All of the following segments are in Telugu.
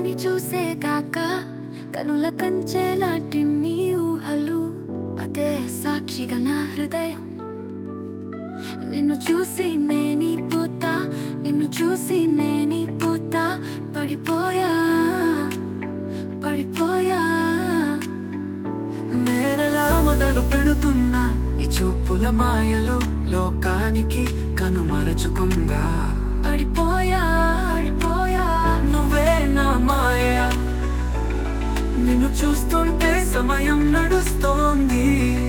కళ్ళతోని చూసే కాక కనుల కంచెలాంటి నీ ఊహలు అదే సాక్షిగా నా హృదయం నిన్ను చూసి నేని పోతా నిన్ను చూసి నేని పోతా పడిపోయా పడిపోయా నేనలా మొదలు పెడుతున్నా ఈ చూపుల మాయలు లోకానికి కనుమరచుకుందా పడిపోయా పడిపోయా నువ్వే నా మాయ నిన్ను చూస్తుంటే సమయం నడుస్తోంది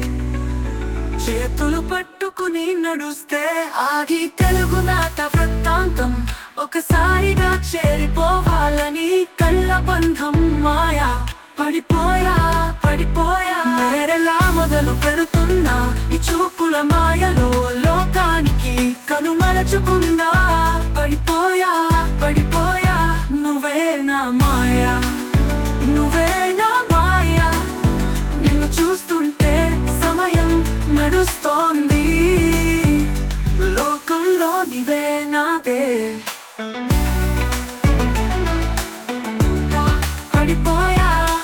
చేతులు పట్టుకుని నడుస్తే ఆగి తెలుగు నాట వృత్తాంతం ఒకసారిగా చేరిపోవాలని కళ్ళ బంధం మాయా పడిపోయా పడిపోయా మేరెలా మొదలు పెడుతున్నా ఈ చూపుల మాయలో లోకానికి కనుమరచుకుందా పడిపోయా పడిపోయా నువ్వే నా మాయా నువ్వే నా మాయా నిన్ను చూస్తుంటే సమయం నడుస్తోంది లోకంలో నీవే నాదే పడిపోయా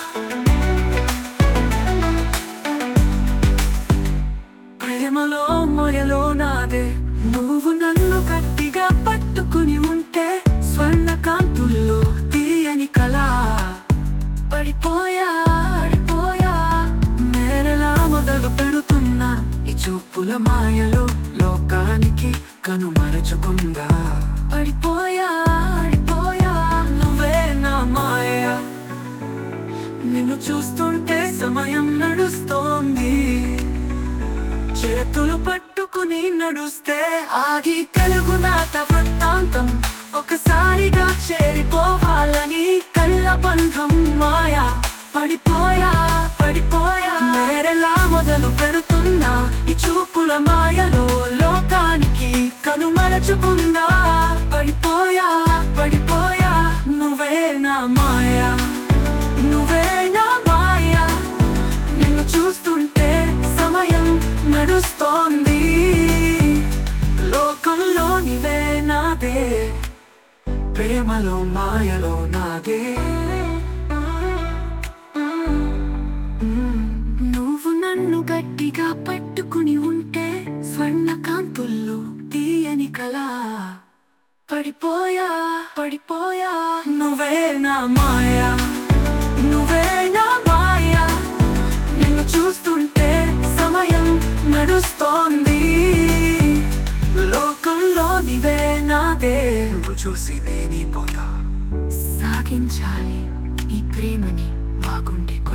ప్రేమలో మొయలో నాదే నువ్వు నన్ను గట్టిగా పట్టుకుని ఉంటే స్వర్ణ కాంతుల్లో తీయని కళ పడిపోయా పడిపోయా మేరలా మొదలు పెడుతున్నా ఈ చూపుల మాయలు లోకానికి కనుమరచుకుందా పడిపోయా పడిపోయా నువ్వే నా మాయ నిన్ను చూస్తుంటే సమయం నడుస్తోంది చేతులు పట్టుకుని నడుస్తే ఆగి తెలుగు నాట వృత్తాంతం ఒకసారిగా చేరిపోవాలని కళ్ళ బంధం మాయా పడిపోయా పడిపోయా మేరెలా మొదలు పెడుతున్నా ఈ చూపుల మాయలో లోకానికి కనుమరచుకుందా పడిపోయా పడిపోయా నువ్వే నా మాయా నువ్వే నా మాయా నిన్ను చూస్తుంటే సమయం నడుస్తోంది లోకంలో నీవే నాదే ప్రేమలో మాయలో నాదే నువ్వు నన్ను గట్టిగా పట్టుకుని ఉంటే స్వర్ణ కాంతుల్లో తీయని కళ పడిపోయా పడిపోయా నువ్వే నా మాయా నువ్వే నా మాయా నిన్ను చూస్తుంటే సమయం నడుస్తోంది లోకంలో నీవే నాదే నువ్వు చూసి నేని పోతా సాగించాలి ఈ ప్రేమని బాగుండే